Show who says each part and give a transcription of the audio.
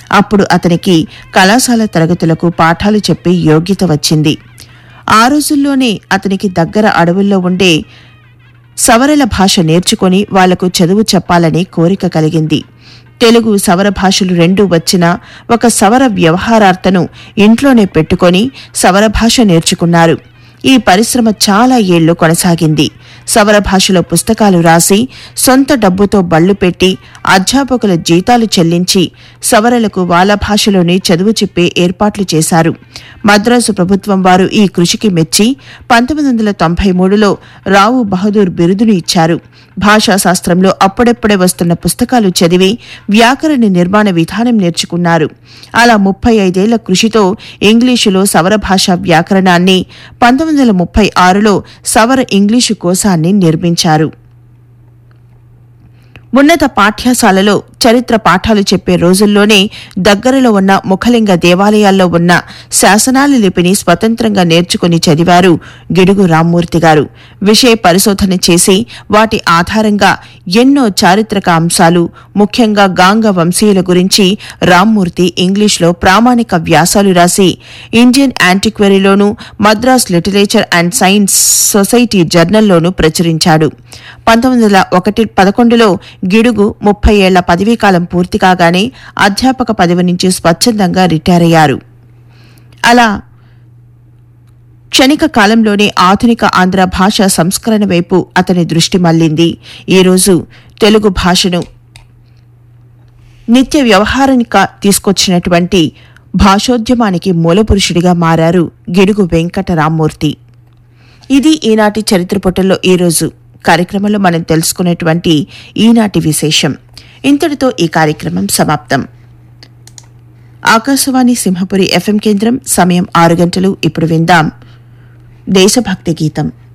Speaker 1: అప్పుడు అతనికి కళాశాల తరగతులకు పాఠాలు చెప్పే యోగ్యత వచ్చింది ఆ రోజుల్లోనే అతనికి దగ్గర అడవుల్లో ఉండే సవరల భాష నేర్చుకొని వాళ్లకు చదువు చెప్పాలనే కోరిక కలిగింది తెలుగు సవర భాషలు రెండూ వచ్చిన ఒక సవర వ్యవహారార్తను ఇంట్లోనే పెట్టుకొని సవర భాష నేర్చుకున్నారు ఈ పరిశ్రమ చాలా ఏళ్లు కొనసాగింది సవర భాషలో పుస్తకాలు రాసి సొంత డబ్బుతో బళ్ళు పెట్టి అధ్యాపకుల జీతాలు చెల్లించి సవరలకు వాళ్ళ భాషలోనే చదువు చెప్పే ఏర్పాట్లు చేశారు మద్రాసు ప్రభుత్వం వారు ఈ కృషికి మెచ్చి పంతొమ్మిది వందల తొంభై మూడులో రావు బహదూర్ బిరుదును ఇచ్చారు భాషా శాస్త్రంలో అప్పుడెప్పుడే వస్తున్న పుస్తకాలు చదివి వ్యాకరణ నిర్మాణ విధానం నేర్చుకున్నారు అలా ముప్పై ఐదేళ్ల కృషితో ఇంగ్లీషులో సవర భాషా వ్యాకరణాన్ని పంతొమ్మిది వందల ముప్పై ఆరులో సవర ఇంగ్లీషు కోశాన్ని నిర్మించారు ఉన్నత పాఠ్యశాలలో చరిత్ర పాఠాలు చెప్పే రోజుల్లోనే దగ్గరలో ఉన్న ముఖలింగ దేవాలయాల్లో ఉన్న శాసనాల లిపిని స్వతంత్రంగా నేర్చుకుని చదివారు గిడుగు రామ్మూర్తి గారు విషయ పరిశోధన చేసి వాటి ఆధారంగా ఎన్నో చారిత్రక అంశాలు ముఖ్యంగా గాంగ వంశీయుల గురించి రామ్మూర్తి ఇంగ్లీష్లో ప్రామాణిక వ్యాసాలు రాసి ఇండియన్ యాంటిక్వరీలోనూ Madras literature and science society జర్నల్లోనూ ప్రచురించాడు పంతొమ్మిది వందల ఒకటి పదకొండులో గిడుగు ముప్పై ఏళ్ల పదవీకాలం పూర్తి కాగానే అధ్యాపక పదవి నుంచి స్వచ్ఛందంగా రిటైర్ అయ్యారు అలా క్షణిక కాలంలోనే ఆధునిక ఆంధ్ర భాష సంస్కరణ వైపు అతని దృష్టి మళ్లింది ఈరోజు తెలుగు భాషను నిత్య వ్యవహారానిక తీసుకొచ్చినటువంటి భాషోద్యమానికి మూలపురుషుడిగా మారారు గిడుగు వెంకట రామ్మూర్తి ఇది ఈనాటి చరిత్ర పుటల్లో ఈరోజు కార్యక్రమంలో మనం తెలుసుకునేటువంటి ఈనాటి విశేషం ఇంతటితో ఈ కార్యక్రమం సమాప్తం ఆకాశవాణి సింహపురి ఎఫ్ఎం కేంద్రం సమయం ఆరు గంటలు ఇప్పుడు విందాం దేశభక్తి గీతం